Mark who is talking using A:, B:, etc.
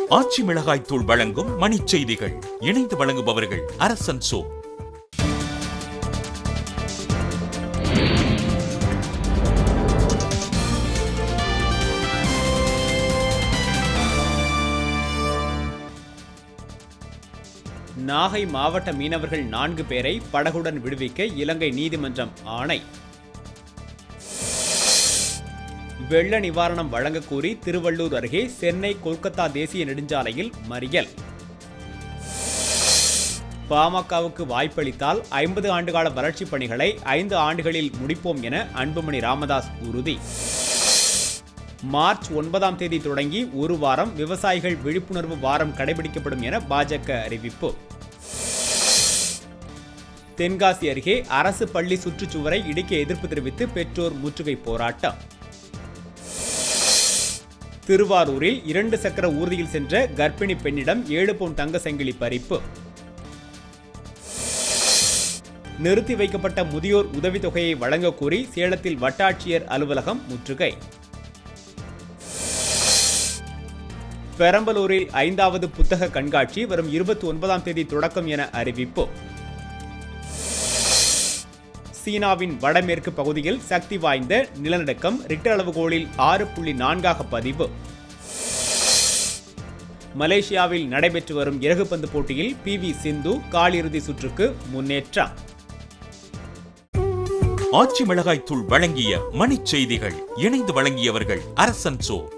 A: ஆச்சி மிளகாய் தூள் வழங்கும் மணிச் செய்திகள் இணைந்து வழங்குபவர்கள் அரசன் சோ
B: நாகை மாவட்ட மீனவர்கள் நான்கு பேரை படகுடன் விடுவிக்க இலங்கை நீதிமன்றம் ஆணை வெள்ள நிவாரணம் வழங்கக் கோரி திருவள்ளூர் அருகே சென்னை கொல்கத்தா தேசிய நெடுஞ்சாலையில் மறியல் பாமகவுக்கு வாய்ப்பளித்தால் ஐம்பது ஆண்டுகால வளர்ச்சிப் பணிகளை ஐந்து ஆண்டுகளில் முடிப்போம் என அன்புமணி ராமதாஸ் உறுதி மார்ச் ஒன்பதாம் தேதி தொடங்கி ஒரு வாரம் விவசாயிகள் விழிப்புணர்வு வாரம் கடைபிடிக்கப்படும் என பாஜக அறிவிப்பு தென்காசி அருகே அரசு பள்ளி சுற்றுச்சுவரை இடிக்க எதிர்ப்பு தெரிவித்து பெற்றோர் முற்றுகை போராட்டம் திருவாரூரில் இரண்டு சக்கர ஊர்தியில் சென்ற கர்ப்பிணி பெண்ணிடம் ஏழு பவுன் தங்க சங்கிலி பறிப்பு நிறுத்தி வைக்கப்பட்ட முதியோர் உதவித்தொகையை வழங்கக் கோரி சேலத்தில் வட்டாட்சியர் அலுவலகம் முற்றுகை பெரம்பலூரில் ஐந்தாவது புத்தக கண்காட்சி வரும் இருபத்தி ஒன்பதாம் தேதி தொடக்கம் என அறிவிப்பு சீனாவின் வடமேற்கு பகுதியில் சக்தி வாய்ந்த நிலநடுக்கம் ரிக்டர் அளவுகோலில் ஆறு புள்ளி நான்காக பதிவு மலேசியாவில் நடைபெற்று வரும் இறகுப்பந்து போட்டியில் பி வி சிந்து காலிறுதி சுற்றுக்கு முன்னேற்றம்
A: ஆச்சி மிளகாய் தூள் வழங்கிய மணிச் செய்திகள் இணைந்து வழங்கியவர்கள் அரசன் சோ